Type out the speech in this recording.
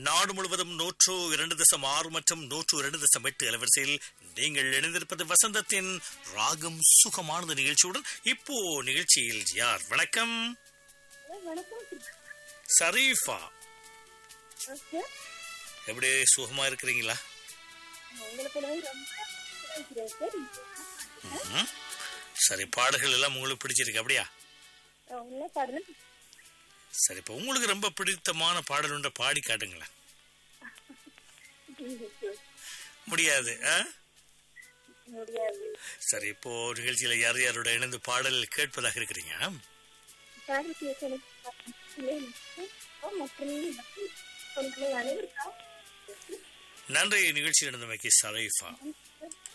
நாடு முழுவதும் நூற்று இரண்டு தசம் ஆறு மற்றும் நூற்று இரண்டு தசம் எட்டு அலைவரிசையில் நீங்கள் இணைந்திருப்பது வசந்தத்தின் ராகம் சுகமானது நிகழ்ச்சியுடன் இப்போ நிகழ்ச்சியில் யார் வணக்கம் வணக்கம் ஷரீஃபா ஓகே எப்படி சுகமா இருக்கிறீங்களா உங்களுக்கு நான் ரொம்ப பிடிச்சிருக்கு சார் ம்ஹும். சரி பாடல்கள் எல்லாம் உங்களுக்கு பிடிச்சிருக்கு அப்படியா உள்ள பாடலும் சரி இப்போ உங்களுக்கு ரொம்ப பிடித்தமான பாடல் ஒன்றை பாடி காட்டுங்களேன் முடியாது ஆ? முடியாது சரி இப்போ நிகழ்ச்சியில யார் யாரோட இணைந்து பாடல் கேட்பதாக இருக்கிறீங்க பாடல் கேட்க மற்றும் அனைவருக்கும் நன்றி நிகழ்ச்சி நடந்தமைக்கு ஷரீஃபா